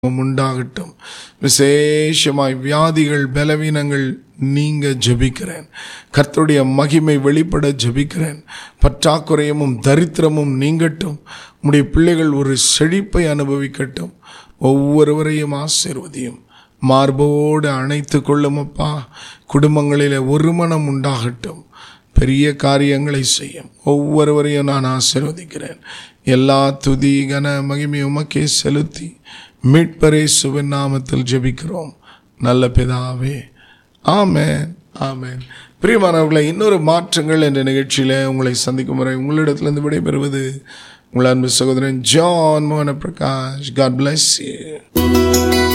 உண்டாகட்டும் விசேஷமாய் வியாதிகள் பலவீனங்கள் நீங்க ஜெபிக்கிறேன் கர்த்தருடைய மகிமை வெளிப்பட ஜெபிக்கிறேன் பற்றாக்குறையமும் தரித்திரமும் நீங்கட்டும் உம்முடைய பிள்ளைகள் ஒரு செழிப்பை அனுபவிக்கட்டும் ஒவ்வொருவரையும் ஆசீர்வதியும் மார்போடு அணைத்து கொள்ளுமப்பா குடும்பங்களிலே ஒரு மனம் உண்டாகட்டும் பெரிய காரியங்களை செய்யும் ஒவ்வொருவரையும் நான் ஆசீர்வதிக்கிறேன் எல்லா துதி கன மகிமை உமக்கே செலுத்தி மீட்பரே சுவின் நாமத்தில் ஜெபிக்கிறோம் நல்ல பிதாவே ஆமென் ஆமென் பிரியமானவர்களை இன்னொரு மாற்றங்கள் என்ற நிகழ்ச்சியில் உங்களை சந்திக்கும் வரை உங்களிடத்திலிருந்து விடைபெறுவது உங்கள் அன்பு சகோதரன் ஜான் மோகன பிரகாஷ் காட் பிளஸ் யூ